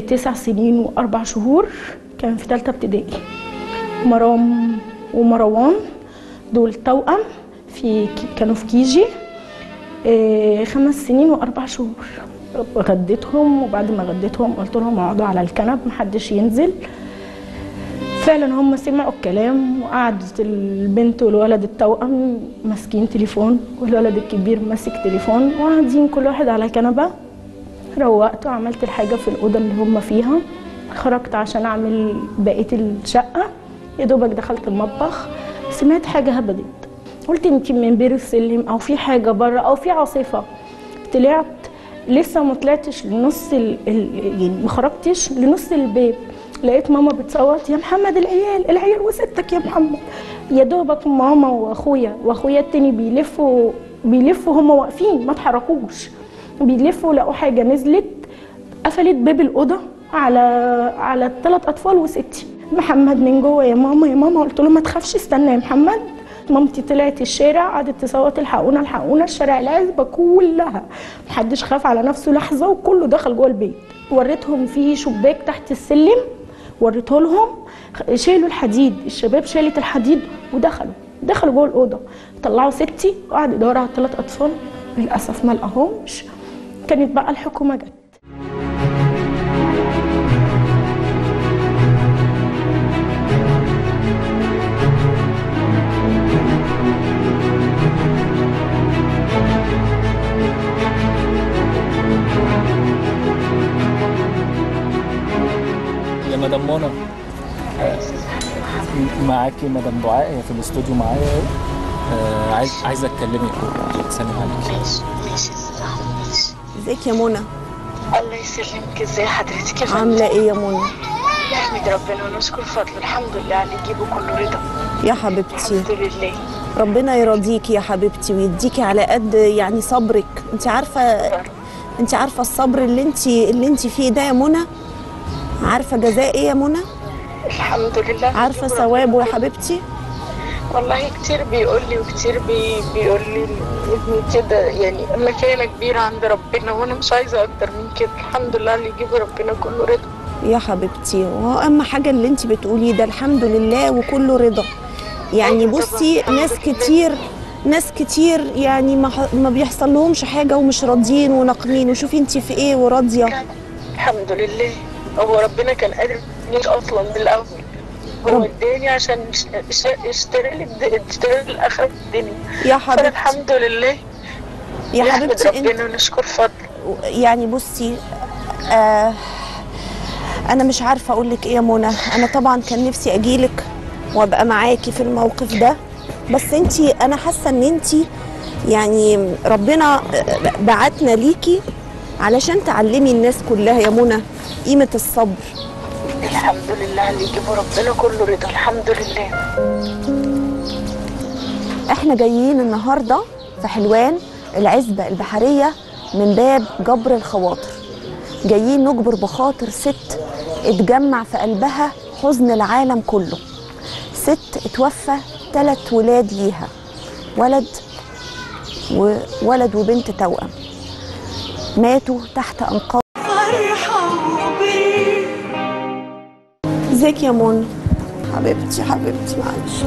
تسع سنين واربع شهور كان في ثالثه ابتدائي مرام ومروان دول توأم في كانوا في كيجي إيه، خمس سنين واربع شهور غديتهم وبعد ما غديتهم قلت لهم اقعدوا على الكنب محدش ينزل فعلا هم سمعوا الكلام وقعدت البنت والولد التوأم ماسكين تليفون والولد الكبير ماسك تليفون وقاعدين كل واحد على كنبه روقت وعملت الحاجه في الاوضه اللي هم فيها خرجت عشان اعمل بقيه الشقه يا دوبك دخلت المطبخ سمعت حاجه هبدت قلت يمكن من بير السلم او في حاجه بره او في عاصفه طلعت لسه ما طلعتش لنص ال... ال... يعني ما خرجتش لنص الباب لقيت ماما بتصوت يا محمد العيال العيال وستك يا محمد يا دوبك ماما واخويا واخويا التاني بيلفوا بيلفوا هم واقفين ما اتحركوش بيلفوا لقوا حاجه نزلت قفلت باب الاوضه على على الثلاث اطفال وستي محمد من جوه يا ماما يا ماما قلت له ما تخافش استنى يا محمد مامتي طلعت الشارع قعدت تصوت الحقونا الحقونا الشارع العزبه كلها محدش خاف على نفسه لحظه وكله دخل جوه البيت وريتهم في شباك تحت السلم وريته لهم شالوا الحديد الشباب شالت الحديد ودخلوا دخلوا جوه الاوضه طلعوا ستي وقعدوا يدوروا على الثلاث اطفال للاسف ما لقاهمش كانت بقى الحكومه جت يا مدام منى آه، معاكي مدام دعاء هي في الاستوديو معايا اهي آه، عايز عايزه اتكلمي سلام عليكي ماشي ماشي الصراحة ماشي ازيك يا منى الله يسلمك ازاي حضرتك يا فندم عامله ايه يا منى نحمد ربنا ونشكر فضله الحمد لله على اللي يجيبه كله رضا يا حبيبتي الحمد لله ربنا يرضيكي يا حبيبتي ويديكي على قد يعني صبرك انت عارفه انت عارفه الصبر اللي انت اللي انت فيه ده يا منى عارفه جزاء ايه يا منى الحمد لله عارفه يجيبه ثوابه يا ربنا. حبيبتي والله كتير بيقول لي وكتير بي بيقول لي ابني كده يعني مكانة كبيرة عند ربنا وانا مش عايزة اكتر من كده الحمد لله اللي يجيبه ربنا كله رضا يا حبيبتي وهو اهم حاجه اللي انت بتقوليه ده الحمد لله وكله رضا يعني أيوة طبعاً، بصي الحمد ناس لله. كتير ناس كتير يعني ما, ح- ما بيحصل لهمش حاجه ومش راضيين وناقمين وشوفي انت في ايه وراضيه الحمد لله هو ربنا كان قادر يديني اصلا من الاول هو رب- اداني عشان يش- يش- يشتري لي الد- يشتري لي الاخره في الدنيا يا فانا حبيبتي الحمد لله يا نحمد حبيبتي انت ربنا ونشكر فضله يعني بصي آه انا مش عارفه اقول لك ايه يا منى انا طبعا كان نفسي اجيلك وابقى معاكي في الموقف ده بس انت انا حاسه ان انت يعني ربنا بعتنا ليكي علشان تعلمي الناس كلها يا منى قيمه الصبر الحمد لله اللي يجيبه ربنا كله رضا الحمد لله احنا جايين النهارده في حلوان العزبه البحريه من باب جبر الخواطر جايين نجبر بخاطر ست اتجمع في قلبها حزن العالم كله ست اتوفى ثلاث ولاد ليها ولد وولد وبنت توأم ماتوا تحت أنقاض ازيك يا منى حبيبتي حبيبتي معلش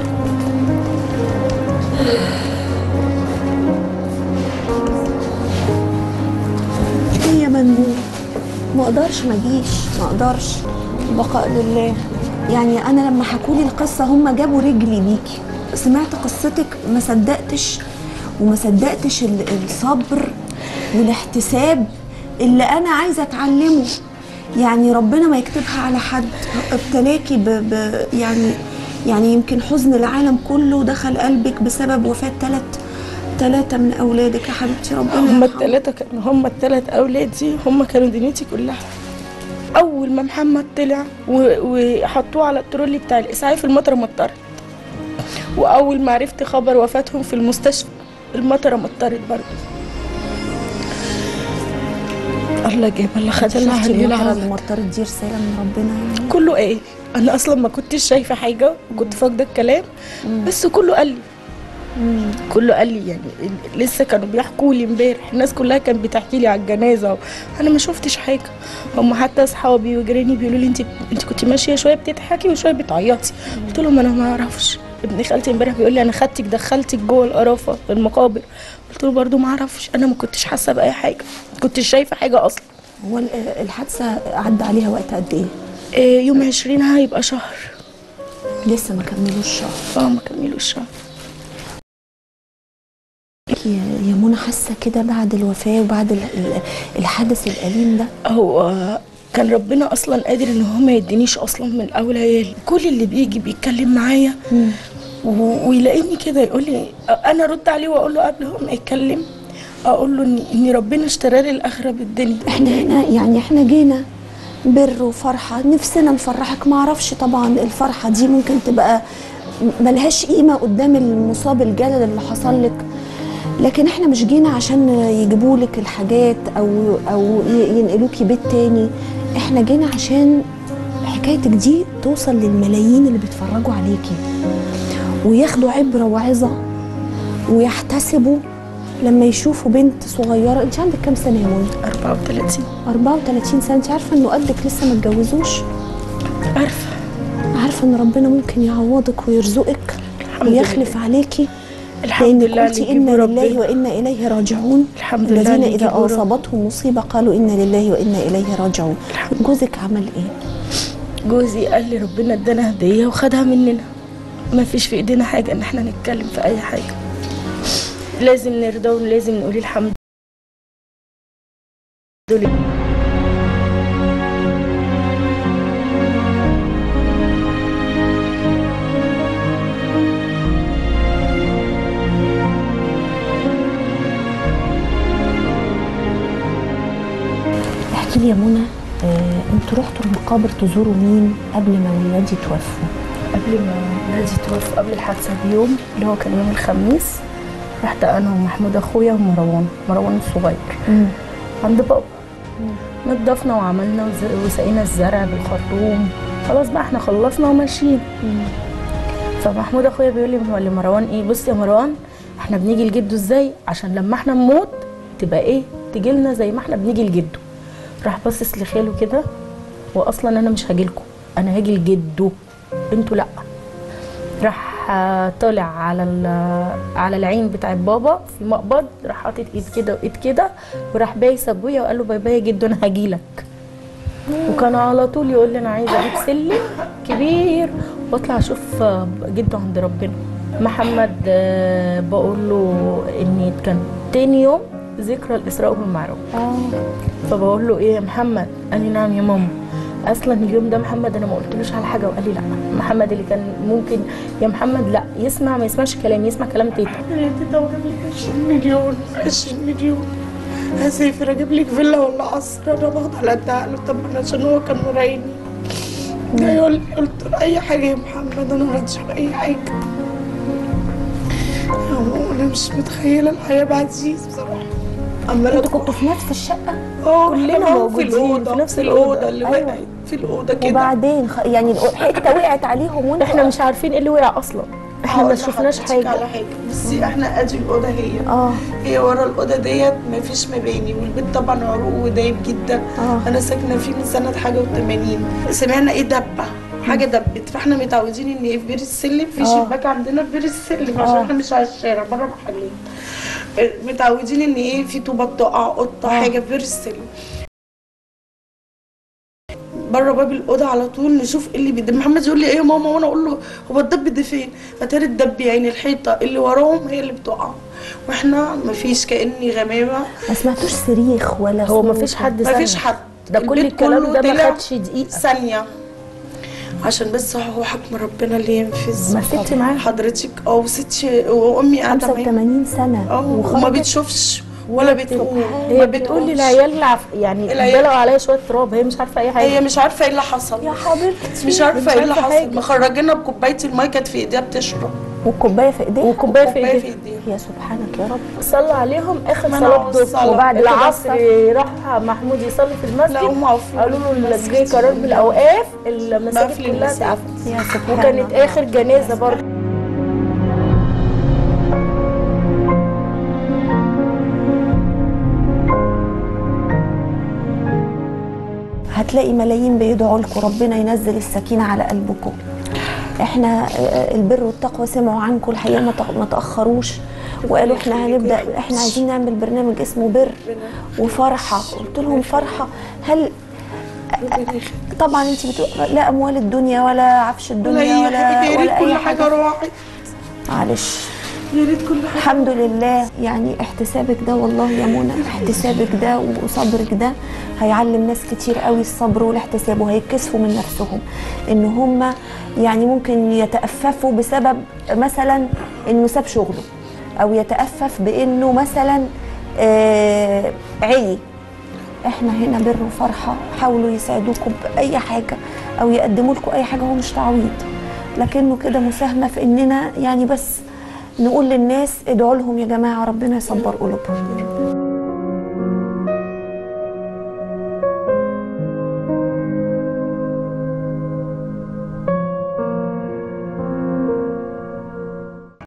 ايه يا منون ما اقدرش ما اجيش ما اقدرش البقاء لله يعني انا لما حكولي القصه هم جابوا رجلي ليكي سمعت قصتك ما صدقتش وما صدقتش ال- الصبر والاحتساب اللي انا عايزه اتعلمه يعني ربنا ما يكتبها على حد ابتلاكي ب... ب... يعني يعني يمكن حزن العالم كله دخل قلبك بسبب وفاه ثلاث ثلاثة من أولادك يا حبيبتي ربنا هم يرحمهم. الثلاثة كانوا هم الثلاث أولادي هم كانوا دنيتي كلها أول ما محمد طلع و- وحطوه على الترولي بتاع الإسعاف المطرة مطرت وأول ما عرفت خبر وفاتهم في المستشفى المطرة مطرت برضه الله جاب الله خد الله شفتي عليه المطرة اللي العظيم مطرت دي رسالة من ربنا يعني كله قال أنا أصلا ما كنتش شايفة حاجة وكنت فاقدة الكلام بس كله قال لي كله قال لي يعني لسه كانوا بيحكوا لي امبارح الناس كلها كانت بتحكي لي على الجنازه انا ما شفتش حاجه هم حتى اصحابي وجيراني بيقولوا لي انت انت كنت ماشيه شويه بتضحكي وشويه بتعيطي قلت لهم انا ما اعرفش ابن خالتي امبارح بيقول لي انا خدتك دخلتك جوه القرافه في المقابر قلت له برضو ما اعرفش انا ما كنتش حاسه باي حاجه ما كنتش شايفه حاجه اصلا هو ال- الحادثه عدى عليها وقت قد ايه إيه يوم 20 هيبقى شهر لسه ما كملوش شهر اه ما كملوش شهر يا يا منى حاسه كده بعد الوفاه وبعد ال- ال- الحدث الاليم ده هو كان ربنا اصلا قادر ان هو ما يدينيش اصلا من اول عيالي كل اللي بيجي بيتكلم معايا و- ويلاقيني كده يقول لي انا ارد عليه واقول له قبل هو ما يتكلم اقول له ان ان ربنا اشترى لي الاخره بالدنيا احنا هنا يعني احنا جينا بر وفرحه نفسنا نفرحك ما اعرفش طبعا الفرحه دي ممكن تبقى م- ملهاش قيمه قدام المصاب الجلل اللي حصل لك لكن احنا مش جينا عشان يجيبوا لك الحاجات او او ي- ينقلوكي بيت تاني احنا جينا عشان حكايتك دي توصل للملايين اللي بيتفرجوا عليكي وياخدوا عبره وعظه ويحتسبوا لما يشوفوا بنت صغيره انت عندك كام سنه يا منى 34 34 سنه انت عارفه انه قدك لسه ما اتجوزوش عارفه عارفه ان ربنا ممكن يعوضك ويرزقك الحمد ويخلف عليكي الحمد لانك لله قلتي اللي انا يجيبه لله ربنا وانا اليه راجعون الحمد لله الذين اللي اذا يجيبه رب- اصابتهم مصيبه قالوا انا لله وانا اليه راجعون جوزك عمل ايه جوزي قال لي ربنا ادانا هديه وخدها مننا ما فيش في ايدينا حاجه ان احنا نتكلم في اي حاجه لازم نرضى ولازم نقول الحمد لله احكي لي يا منى آه، انتوا رحتوا المقابر تزوروا مين قبل ما ولادي توفوا قبل ما ولادي توفى قبل الحادثه بيوم اللي هو كان يوم الخميس رحت انا ومحمود اخويا ومروان مروان الصغير عند بابا نضفنا وعملنا وز- وسقينا الزرع بالخرطوم خلاص بقى احنا خلصنا وماشيين فمحمود اخويا بيقول لي هو لمروان ايه بص يا مروان احنا بنيجي لجده ازاي عشان لما احنا نموت تبقى ايه تجي لنا زي ما احنا بنيجي لجده راح باصص لخاله كده واصلا انا مش هاجي لكم انا هاجي لجده انتوا لا راح آه، طالع على ال- على العين بتاع بابا في مقبض راح حاطط ايد كده وايد كده وراح بايس ابويا وقال له باي باي يا جدو انا هجيلك وكان على طول يقول لي انا عايزه اجيب سلم كبير واطلع اشوف آه، جده عند ربنا محمد آه، بقول له ان كان تاني يوم ذكرى الاسراء والمعراج فبقول له ايه يا محمد قال لي نعم يا ماما اصلا اليوم ده محمد انا ما قلتلوش على حاجه وقال لي لا محمد اللي كان ممكن يا محمد لا يسمع ما يسمعش كلامي يسمع كلام تيتا يا تيتا وجاب لك 20 مليون 20 مليون هسافر اجيب لك فيلا ولا قصر انا باخد على قد عقله طب أنا عشان هو كان مرايني جاي يقول لي قلت له اي حاجه يا محمد انا ما رضيتش باي حاجه يا ماما انا مش متخيله الحياه بعزيز بصراحه عماله انتوا كنتوا في نفس الشقه اه كلنا إحنا موجودين في الاوضه في نفس في الأوضة. الاوضه اللي أيوة. وقعت في الاوضه كده وبعدين خ- يعني الأو- حته وقعت عليهم وانتوا احنا مش عارفين ايه اللي وقع اصلا احنا ما هقول شفناش لحضرتك على حاجه حاجه بصي احنا ادي الاوضه هي اه هي ورا الاوضه ديت مفيش مباني والبيت طبعا عروق ودايب جدا آه. انا ساكنه فيه من سنه حاجه و80 سمعنا ايه دبه حاجه دبت فاحنا متعودين ان ايه في بير السلم في آه. شباك عندنا في بير السلم عشان آه. احنا مش على الشارع بره محلين متعودين ان ايه في طوبه بتقع قطه آه. حاجه في بير السلم بره باب الاوضه على طول نشوف ايه اللي بيدب محمد يقول لي ايه يا ماما وانا اقول له هو الدب ده فين اتاري الدب يعني الحيطه اللي وراهم هي اللي بتقع واحنا مفيش كاني غمامه ما سمعتوش صريخ ولا هو ما صوت فيش حد مفيش سمع. حد ده كل البيت الكلام كله ده ما طلع خدش دقيقه ثانيه عشان بس هو حكم ربنا اللي ينفذ ما ستي معاه. حضرتك اه وستي وامي قاعده معايا 85 سنه اه وما وخرجت بتشوفش ولا بتقوم هي ما بتقول لي بتقومش. العيال عف- يعني العيال- دلقوا عليا شويه تراب هي مش عارفه اي حاجه هي مش عارفه ايه اللي حصل يا حبيبتي مش عارفه ايه اللي عارفة حصل حاجة. مخرجينها بكوبايه الماء كانت في ايديها بتشرب والكوبايه في ايديها وكوبايه في كوبايه في ايديها ايديها يا سبحانك يا رب صلى عليهم اخر ما صلاه أنا الظهر صلاة. وبعد كده العصر الصف. راح محمود يصلي في المسجد لا هم عارفين قالوا له اللي جه قرار بالاوقاف المساجد مقفل كلها المساجد. اتقفلت يا سبحان وكانت الله. اخر جنازه برضه هتلاقي ملايين بيدعوا لكم ربنا ينزل السكينه على قلبكم احنا آه، البر والتقوى سمعوا عنكم الحقيقه ما تأ- ما تاخروش وقالوا احنا هنبدا احنا عايزين نعمل برنامج اسمه بر وفرحه قلت لهم فرحه هل طبعا انت بتقول لا اموال الدنيا ولا عفش ولا الدنيا اي ولا حاجه يا ريت ولا كل اي حاجه حاجه راحت معلش يا ريت كل حاجه الحمد لله يعني احتسابك ده والله يا منى احتسابك ده وصبرك ده هيعلم ناس كتير قوي الصبر والاحتساب وهيتكسفوا من نفسهم ان هم يعني ممكن يتأففوا بسبب مثلا انه ساب شغله او يتأفف بانه مثلا آه عي احنا هنا بر وفرحه حاولوا يساعدوكم باي حاجه او يقدموا لكم اي حاجه هو مش تعويض لكنه كده مساهمه في اننا يعني بس نقول للناس ادعوا لهم يا جماعه ربنا يصبر قلوبهم